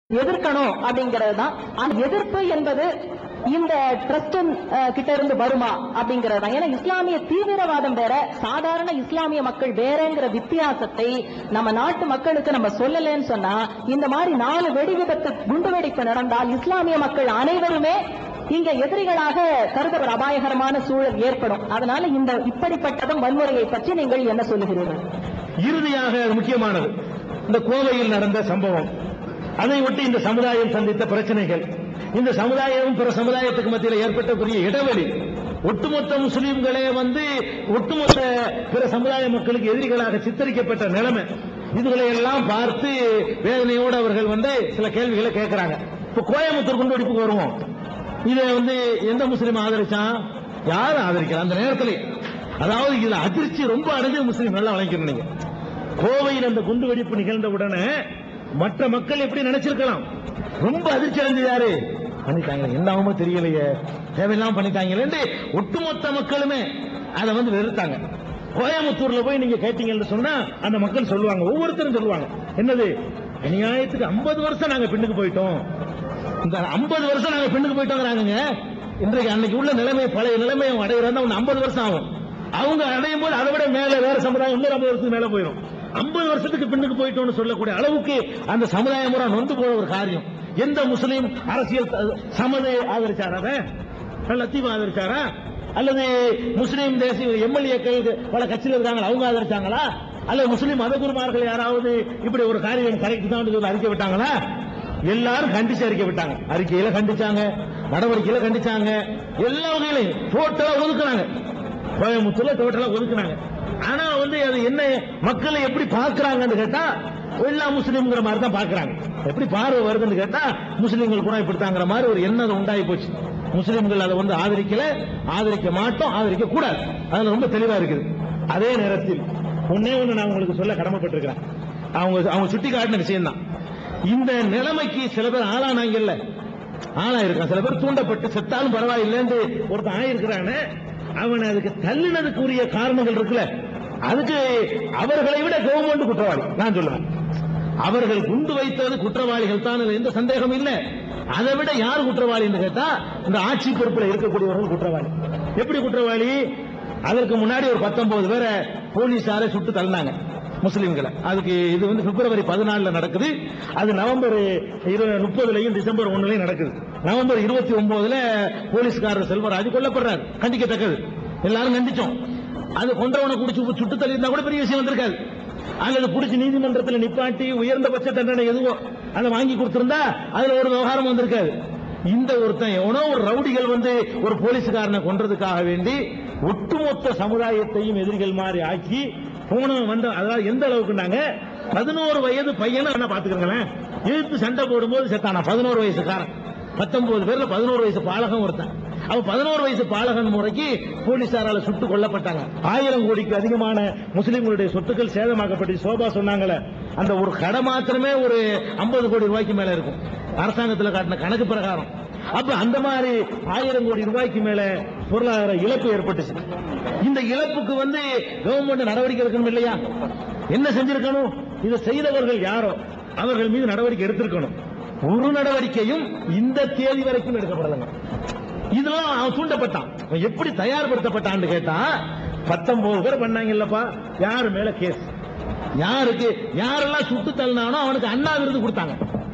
எதிர்க்கணும் அப்படிங்கிறது தான் அந்த எதிர்ப்பு என்பது இந்த ட்ரஸ்ட் கிட்ட இருந்து வருமா அப்படிங்கிறது தான் ஏன்னா இஸ்லாமிய தீவிரவாதம் வேற சாதாரண இஸ்லாமிய மக்கள் வேறங்கிற வித்தியாசத்தை நம்ம நாட்டு மக்களுக்கு நம்ம சொல்லலன்னு சொன்னா இந்த மாதிரி நாலு வெடி விபத்து குண்டுவெடிப்பு நடந்தால் இஸ்லாமிய மக்கள் அனைவருமே இங்க எதிரிகளாக கருதப்பட அபாயகரமான சூழல் ஏற்படும் அதனால இந்த இப்படிப்பட்டதும் வன்முறையை பற்றி நீங்கள் என்ன சொல்லுகிறீர்கள் இறுதியாக முக்கியமானது இந்த கோவையில் நடந்த சம்பவம் அதை ஒட்டி இந்த சமுதாயம் சந்தித்த பிரச்சனைகள் இந்த சமுதாயம் பிற சமுதாயத்துக்கு மத்தியில் ஏற்பட்ட பெரிய இடைவெளி ஒட்டுமொத்த முஸ்லீம்களே வந்து ஒட்டுமொத்த பிற சமுதாய மக்களுக்கு எதிரிகளாக சித்தரிக்கப்பட்ட நிலைமை இதுகளை எல்லாம் பார்த்து வேதனையோடு அவர்கள் வந்து சில கேள்விகளை கேட்கிறாங்க இப்ப கோயம்புத்தூர் குண்டுவெடிப்புக்கு வருவோம் இதை வந்து எந்த முஸ்லீம் ஆதரிச்சான் யார் ஆதரிக்கிறான் அந்த நேரத்திலே அதாவது இதுல அதிர்ச்சி ரொம்ப அடைஞ்ச முஸ்லீம் நல்லா வழங்கிக்கணும் நீங்க கோவையில் அந்த குண்டு வெடிப்பு நிகழ்ந்த உடனே மற்ற மக்கள் எப்படி நினைச்சிருக்கலாம் ரொம்ப அதிர்ச்சி அடைஞ்சது யாரு பண்ணிட்டாங்க என்னவுமோ தெரியலையே தேவையில்லாம பண்ணிட்டாங்களே ஒட்டுமொத்த மக்களுமே அதை வந்து வெறுத்தாங்க கோயம்புத்தூர்ல போய் நீங்க கேட்டீங்கன்னு சொன்னா அந்த மக்கள் சொல்லுவாங்க ஒவ்வொருத்தரும் சொல்லுவாங்க என்னது அநியாயத்துக்கு 50 வருஷம் நாங்க பின்னுக்கு போயிட்டோம் இந்த 50 வருஷம் நாங்க பின்னுக்கு போயிட்டோங்கிறாங்க இன்றைக்கு அன்னைக்கு உள்ள நிலைமை பழைய நிலைமையை அடைகிறதா ஒன்று 50 வருஷம் ஆகும் அவங்க அடையும் போது அதை விட மேல வேற சமுதாயம் இன்னொரு 50 வருஷத்துக்கு மேல போயிடும் 50 வருஷத்துக்கு பின்னுக்கு போயிட்டோம்னு சொல்லக்கூடிய அளவுக்கு அந்த சமுதாயம் பூரா நொந்து போற ஒரு காரியம் எந்த முஸ்லீம் அரசியல் த- சமதை ஆதரிச்சாரா அதை? லத்தீப் ஆதரிச்சாரா அல்லது முஸ்லீம் தேசிய எம்எல்ஏக்கள் பல கட்சியில் இருக்காங்க அவங்க ஆதரிச்சாங்களா அல்லது முஸ்லீம் மதகுருமார்கள் யாராவது இப்படி ஒரு காரியம் கரெக்ட் தான் சொல்லி அறிக்கை விட்டாங்களா எல்லாரும் கண்டிச்சு அறிக்கை விட்டாங்க அறிக்கையில கண்டிச்சாங்க நடவடிக்கையில கண்டிச்சாங்க எல்லா வகையிலையும் டோட்டலா ஒதுக்குனாங்க கோயம்புத்தூர்ல டோட்டலா ஒதுக்குனாங்க ஆனா வந்து அது என்ன மக்களை எப்படி பாக்குறாங்கன்னு கேட்டா எல்லா முஸ்லீம்ங்கிற மாதிரி தான் பாக்குறாங்க எப்படி பார்வை வருதுன்னு கேட்டா முஸ்லீம்கள் கூட இப்படித்தாங்கிற மாதிரி ஒரு எண்ணம் உண்டாகி போச்சு முஸ்லீம்கள் அதை வந்து ஆதரிக்கல ஆதரிக்க மாட்டோம் ஆதரிக்க கூடாது அதுல ரொம்ப தெளிவா இருக்குது அதே நேரத்தில் ஒன்னே ஒண்ணு நான் உங்களுக்கு சொல்ல கடமைப்பட்டிருக்கிறேன் அவங்க அவங்க சுட்டி காட்டின விஷயம் தான் இந்த நிலைமைக்கு சில பேர் ஆளானாங்கல்ல ஆளா இருக்கான் சில பேர் தூண்டப்பட்டு செத்தாலும் பரவாயில்லைன்னு ஒருத்தன் ஆயிருக்கிறானே அவன் அதுக்கு தள்ளினதுக்குரிய காரணங்கள் இருக்குல்ல அதுக்கு அவர்களை விட கவர்மெண்ட் குற்றவாளி நான் சொல்லுவேன் அவர்கள் குண்டு வைத்தது குற்றவாளிகள் தான் இதுல எந்த சந்தேகம் இல்லை அதை விட யார் குற்றவாளின்னு கேட்டா இந்த ஆட்சி பொறுப்பில் இருக்கக்கூடியவர்கள் குற்றவாளி எப்படி குற்றவாளி அதற்கு முன்னாடி ஒரு 19 பேரை போலீசாரை சுட்டு தள்ளினாங்க முஸ்லிம்களை அதுக்கு இது வந்து பிப்ரவரி பதினாலுல நடக்குது அது நவம்பர் இரு- முப்பதுலயும் டிசம்பர் ஒண்ணுலயும் நடக்குது நவம்பர் இருபத்தி ஒன்பதுல போலீஸ்காரர் செல்வராஜ் கொல்லப்படுறாரு கண்டிக்கத்தக்கது எல்லாரும் கண்டிச்சோம் அது கொன்றவனை குடிச்சு சுட்டு தள்ளியிருந்தா கூட பெரிய விஷயம் வந்திருக்காது அல்லது புடிச்சு நீதிமன்றத்தில் நிப்பாட்டி உயர்ந்தபட்ச தண்டனை எதுவோ அதை வாங்கி கொடுத்திருந்தா அதுல ஒரு விவகாரம் வந்திருக்காது இந்த ஒருத்தன் எவனோ ஒரு ரவுடிகள் வந்து ஒரு போலீஸ்காரனை கொன்றதுக்காக வேண்டி ஒட்டுமொத்த சமுதாயத்தையும் எதிரிகள் மாதிரி ஆக்கி போனவன் வந்து அதாவது எந்த அளவுக்குனாங்க பதினோரு வயது பையனை வேணா பாத்துக்கிறேன் எதிர்த்து சண்டை போடும்போது செத்தானா பதினோரு வயசுக்காரன் பத்தொன்பது பேர்ல பதினோரு வயசு பாலகம் ஒருத்தன் அவன் பதினோரு வயசு பாலகன் முறைக்கு போலீசாரால சுட்டு கொல்லப்பட்டாங்க ஆயிரம் கோடிக்கு அதிகமான முஸ்லிம்களுடைய சொத்துக்கள் சேதமாக்கப்பட்டு சோபா சொன்னாங்களே அந்த ஒரு கடை மாத்திரமே ஒரு 50 கோடி ரூபாய்க்கு மேல இருக்கும் அரசாங்கத்தில் காட்டின கணக்கு பிரகாரம் அப்ப அந்த மாதிரி ஆயிரம் கோடி ரூபாய்க்கு மேல பொருளாதார இழப்பு ஏற்பட்டுச்சு இந்த இழப்புக்கு வந்து கவர்மெண்ட் நடவடிக்கை எடுக்கணும் இல்லையா என்ன செஞ்சிருக்கணும் இதை செய்தவர்கள் யாரோ அவர்கள் மீது நடவடிக்கை எடுத்திருக்கணும் ஒரு நடவடிக்கையும் இந்த தேதி வரைக்கும் எடுக்கப்படலைங்க இதெல்லாம் அவன் தூண்டப்பட்டான் அவன் எப்படி தயார்படுத்தப்பட்டான்னு கேட்டா பத்தொன்பது பேர் பண்ணாங்க இல்லப்பா யாரு மேல கேஸ் யாருக்கு யாரெல்லாம் சுட்டு தள்ளினானோ அவனுக்கு அண்ணா விருது கொடுத்தாங்க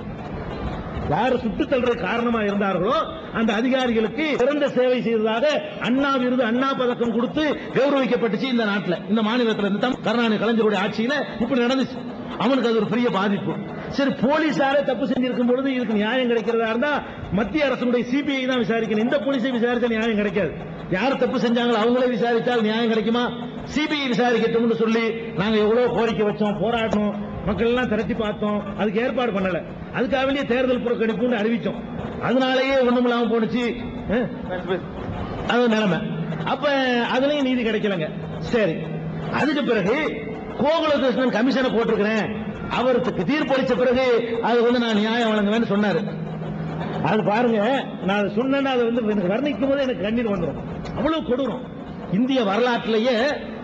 யார் சுட்டு தள்ளுறது காரணமா இருந்தார்களோ அந்த அதிகாரிகளுக்கு சிறந்த சேவை செய்ததாக அண்ணா விருது அண்ணா பதக்கம் கொடுத்து கௌரவிக்கப்பட்டுச்சு இந்த நாட்டுல இந்த மாநிலத்துல இருந்து தான் கருணாநிதி கலைஞருடைய ஆட்சியில இப்படி நடந்துச்சு அவனுக்கு அது ஒரு பெரிய பாதிப்பு சரி போலீசாரே தப்பு செஞ்சிருக்கும் பொழுது இதுக்கு நியாயம் கிடைக்கிறதா இருந்தா மத்திய அரசுடைய சிபிஐ தான் விசாரிக்கணும் இந்த போலீஸை விசாரிச்சா நியாயம் கிடைக்காது யார் தப்பு செஞ்சாங்களோ அவங்களே விசாரித்தால் நியாயம் கிடைக்குமா சிபிஐ விசாரிக்கட்டும்னு சொல்லி நாங்க எவ்வளவு கோரிக்கை வச்சோம் போராட்டோம் மக்கள் எல்லாம் திரட்டி பார்த்தோம் அதுக்கு ஏற்பாடு பண்ணல அதுக்காக வேண்டிய தேர்தல் புறக்கணிப்புன்னு அறிவிச்சோம் அதனாலேயே ஒண்ணும் இல்லாம போனுச்சு அஹ், அது நிலைமை அப்ப அதுலயும் நீதி கிடைக்கலங்க சரி அதுக்கு பிறகு கோகுலகிருஷ்ணன் கமிஷனை போட்டிருக்கிறேன் அவருக்கு தீர்ப்பளிச்ச பிறகு அது வந்து நான் நியாயம் வழங்குவேன்னு சொன்னாரு அது பாருங்க நான் அதை சொன்னேன்னா அதை வந்து எனக்கு வர்ணிக்கும் போது எனக்கு கண்ணீர் வந்துடும் அவ்வளவு கொடூரம் இந்திய வரலாற்றிலேயே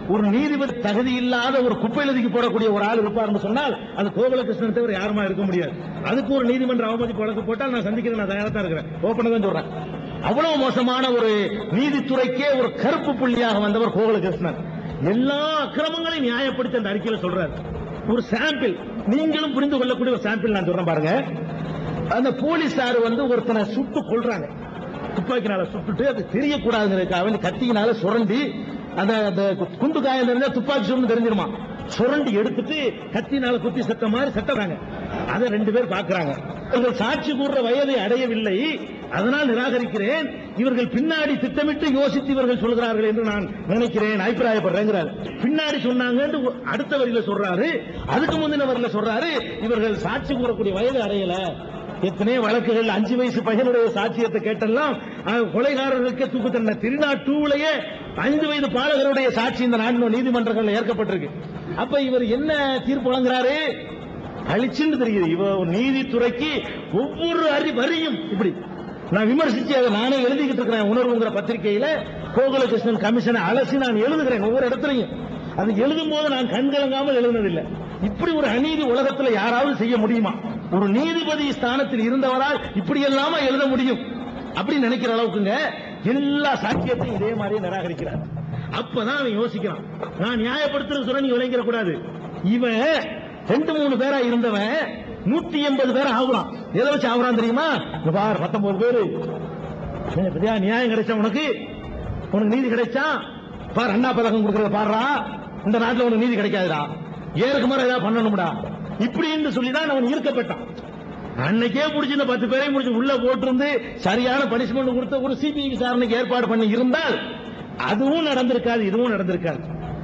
ஒரு நீதிபதி தகுதி இல்லாத ஒரு குப்பையிலதிக்கு போடக்கூடிய ஒரு ஆள் இருப்பார்னு சொன்னால் அது கோகுலகிருஷ்ணன் தவிர யாருமா இருக்க முடியாது அதுக்கு ஒரு நீதிமன்ற அவமதிப்பு வழக்கு போட்டால் நான் சந்திக்கிறேன் நான் தயாரா தான் இருக்கிறேன் ஓப்பனா தான் சொல்றேன் அவ்வளவு மோசமான ஒரு நீதித்துறைக்கே ஒரு கருப்பு புள்ளியாக வந்தவர் கோகுலகிருஷ்ணன் எல்லா அக்கிரமங்களையும் நியாயப்படுத்தி அந்த அறிக்கையில சொல்றாரு ஒரு சாம்பிள் நீங்களும் புரிந்து கொள்ளக்கூடிய ஒரு சாம்பிள் நான் சொல்றேன் பாருங்க அந்த போலீசார் வந்து ஒருத்தனை சுட்டு கொல்றாங்க துப்பாக்கினால சுட்டுட்டு அது தெரியக்கூடாதுங்கிறதுக்காக வேண்டி கத்தியினால சுரண்டி அந்த அந்த குண்டு காயம் தெரிஞ்சா துப்பாக்கி சுருண்டு தெரிஞ்சிருமா சுரண்டி எடுத்துட்டு கத்தினால குத்தி செத்த மாதிரி செத்துறாங்க அதை ரெண்டு பேர் பாக்குறாங்க இவர்கள் சாட்சி கூறுற வயதை அடையவில்லை அதனால் நிராகரிக்கிறேன் இவர்கள் பின்னாடி திட்டமிட்டு யோசித்து இவர்கள் சொல்கிறார்கள் என்று நான் நினைக்கிறேன் அபிப்பிராயப்படுறேங்கிறார் பின்னாடி சொன்னாங்க அடுத்த வரியில சொல்றாரு அதுக்கு முந்தின வரியில சொல்றாரு இவர்கள் சாட்சி கூறக்கூடிய வயது அடையல எத்தனை வழக்குகள் அஞ்சு வயசு பையனுடைய சாட்சியத்தை கேட்டெல்லாம் அஹ், கொலைகாரர்களுக்கு தூக்கு தண்டனை திருநா டூவிலேயே ஐந்து வயது பாலகருடைய சாட்சி இந்த நாட்டின் நீதிமன்றங்கள் ஏற்கப்பட்டிருக்கு அப்ப இவர் என்ன தீர்ப்பு வழங்குறாரு அழிச்சுன்னு தெரியுது இவ ஒரு நீதித்துறைக்கு ஒவ்வொரு அறி வரியும் இப்படி நான் விமர்சிச்சு அதை நானே எழுதிக்கிட்டு இருக்கிறேன் உணர்வுங்கிற பத்திரிகையில கோகுலகிருஷ்ணன் கமிஷனை அலசி நான் எழுதுகிறேன் ஒவ்வொரு இடத்துலையும் அது எழுதும் போது நான் கண்கலங்காமல் எழுதுனதில்லை இப்படி ஒரு அநீதி உலகத்துல யாராவது செய்ய முடியுமா ஒரு நீதிபதி ஸ்தானத்தில் இருந்தவரால் இப்படி எல்லாம எழுத முடியும் அப்படி நினைக்கிற அளவுக்குங்க எல்லா சாட்சியத்தையும் இதே மாதிரியே நிராகரிக்கிறார் அப்பதான் அவன் யோசிக்கிறான் நான் நியாயப்படுத்துறது சொல்ல நீங்க விளங்கிற கூடாது இவன் ரெண்டு மூணு பேரா இருந்தவன் நூத்தி எண்பது பேர் ஆகுறான் எதை வச்சு ஆகுறான் தெரியுமா இங்க பார் பத்தொன்பது பேரு ஏய், பத்தியா, நியாயம் கிடைச்சா உனக்கு உனக்கு நீதி கிடைச்சா பார் அண்ணா பதக்கம் கொடுக்கறத பாடுறா இந்த நாட்டுல உனக்கு நீதி கிடைக்காதுடா ஏருக்கு முறை ஏதாவது பண்ணணும்டா இப்படின்னு சொல்லி தான் அவன் ஈர்க்கப்பட்டான் அன்னைக்கே புடிச்சு இந்த பத்து பேரையும் முடிச்சு உள்ள போட்டிருந்து சரியான பனிஷ்மெண்ட் கொடுத்த ஒரு சிபிஐ விசாரணைக்கு ஏற்பாடு பண்ணி இருந்தால் அதுவும் நடந்திருக்காது இதுவும் நடந்திருக்காது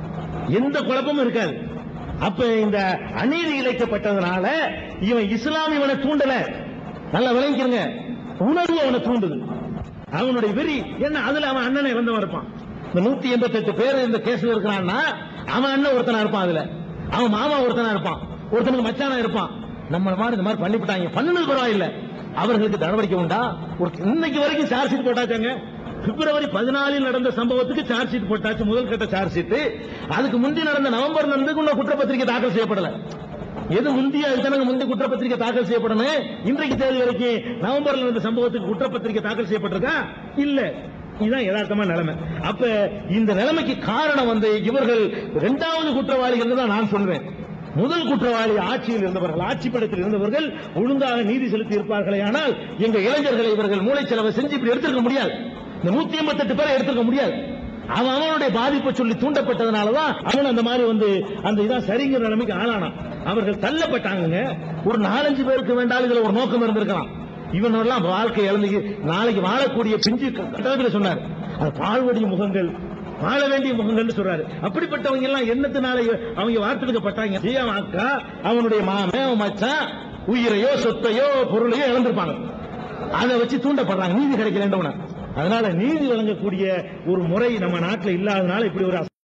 எந்த குழப்பமும் இருக்காது அப்ப இந்த அநீதி இழைக்கப்பட்டதுனால இவன் இஸ்லாம் இவனை தூண்டல நல்லா விளங்கிக்கிறங்க உணர்வு அவனை தூண்டுது அவனுடைய வெறி என்ன அதுல அவன் அண்ணனை இறந்தவன் இருப்பான் இந்த நூத்தி எண்பத்தி எட்டு பேர் இந்த கேஸ்ல இருக்கிறான்னா அவன் அண்ணன் ஒருத்தனா இருப்பான் அதுல அவன் மாமா ஒருத்தனா இருப்பான் ஒருத்தனுக்கு மச்சானா இருப்பான் நம்ம மாதிரி இந்த மாதிரி பண்ணிவிட்டாங்க பண்ணுனது பரவாயில்ல அவர்களுக்கு நடவடிக்கை உண்டா ஒரு இன்னைக்கு வரைக்கும் சார்ஜ் ஷீட் போட்டாச்சாங்க பிப்ரவரி பதினாலில் நடந்த சம்பவத்துக்கு சார்ஜ் ஷீட் போட்டாச்சு முதல் கட்ட சார்ஜ் ஷீட் அதுக்கு முந்தி நடந்த நவம்பர் நடந்ததுக்கு இன்னும் குற்றப்பத்திரிகை தாக்கல் செய்யப்படல எது முந்தைய அதுதானங்க முந்தைய குற்றப்பத்திரிகை தாக்கல் செய்யப்படணும் இன்றைக்கு தேதி வரைக்கும் நவம்பர்ல நடந்த சம்பவத்துக்கு குற்றப்பத்திரிகை தாக்கல் செய்யப்பட்டிருக்கா இல்ல இதுதான் யதார்த்தமா நிலைமை அப்ப இந்த நிலைமைக்கு காரணம் வந்து இவர்கள் இரண்டாவது குற்றவாளிகள் தான் நான் சொல்வேன் முதல் குற்றவாளி ஆட்சியில் இருந்தவர்கள் ஆட்சி படத்தில் இருந்தவர்கள் ஒழுங்காக நீதி செலுத்தி இருப்பார்களே ஆனால் எங்க இளைஞர்களை இவர்கள் மூளைச்செலவை செஞ்சு இப்படி எடுத்திருக்க முடியாது இந்த நூத்தி எண்பத்தெட்டு பேரை எடுத்திருக்க முடியாது அவன் அவனுடைய பாதிப்பை சொல்லி தூண்டப்பட்டதுனாலதான் அவன் அந்த மாதிரி வந்து அந்த இதான் சரிங்கிற நிலைமைக்கு ஆளானான் அவர்கள் தள்ளப்பட்டாங்க ஒரு நாலஞ்சு பேருக்கு வேண்டாலும் இதுல ஒரு நோக்கம் இருந்திருக்கலாம் இவனெல்லாம் வாழ்க்கை இழந்து நாளைக்கு வாழக்கூடிய பிஞ்சு கட்டளத்தில் சொன்னார் அது பால்வடிய முகங்கள் வாழ வேண்டிய முகங்கள்னு சொல்றாரு அப்படிப்பட்டவங்க எல்லாம் என்னத்தினால அவங்க வார்த்தெடுக்கப்பட்டாங்க ஜியா அக்கா அவனுடைய மாமன் அவன் மச்சான் உயிரையோ சொத்தையோ பொருளையோ இழந்திருப்பாங்க அதை வச்சு தூண்டப்படுறாங்க நீதி கிடைக்கலன்றவன அதனால நீதி வழங்கக்கூடிய ஒரு முறை நம்ம நாட்டில் இல்லாதனால இப்படி ஒரு